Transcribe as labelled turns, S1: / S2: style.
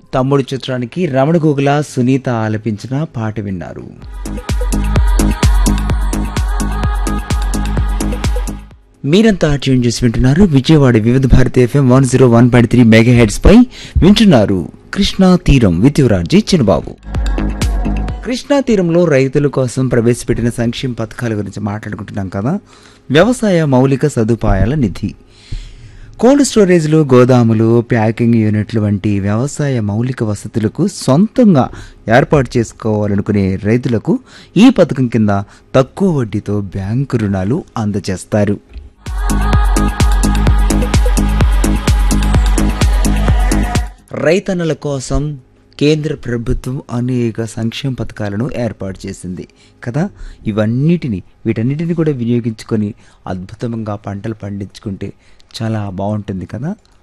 S1: తమ్ముడు చిత్రానికి రమణ గోగుల సునీత ఆలపించిన పాట విన్నారు మీరంతా ట్యూన్ చేసి వింటున్నారు Vijayawada Vividh Bharati FM one zero one point three mega heads పై వింటున్నారు కృష్ణా తీరం విత్ యువరాజీ చిన్నబాబు కృష్ణా తీరంలో రైతుల కోసం ప్రవేశపెట్టిన సంక్షేమ పథకాల గురించి మాట్లాడుకుంటున్నాం కదా వ్యవసాయ మౌలిక సదుపాయాల నిధి కోల్డ్ స్టోరేజ్లు గోదాములు ప్యాకింగ్ యూనిట్లు వంటి వ్యవసాయ మౌలిక వసతులకు సొంతంగా ఏర్పాటు చేసుకోవాలనుకునే రైతులకు ఈ పథకం కింద తక్కువ వడ్డీతో బ్యాంకు రుణాలు అందజేస్తారు రైతన్నల కోసం కేంద్ర ప్రభుత్వం అనేక సంక్షేమ పథకాలను ఏర్పాటు చేసింది కదా ఇవన్నిటిని వీటన్నిటిని కూడా వినియోగించుకొని అద్భుతంగా పంటలు పండించుకుంటే చాలా బాగుంటుంది కదా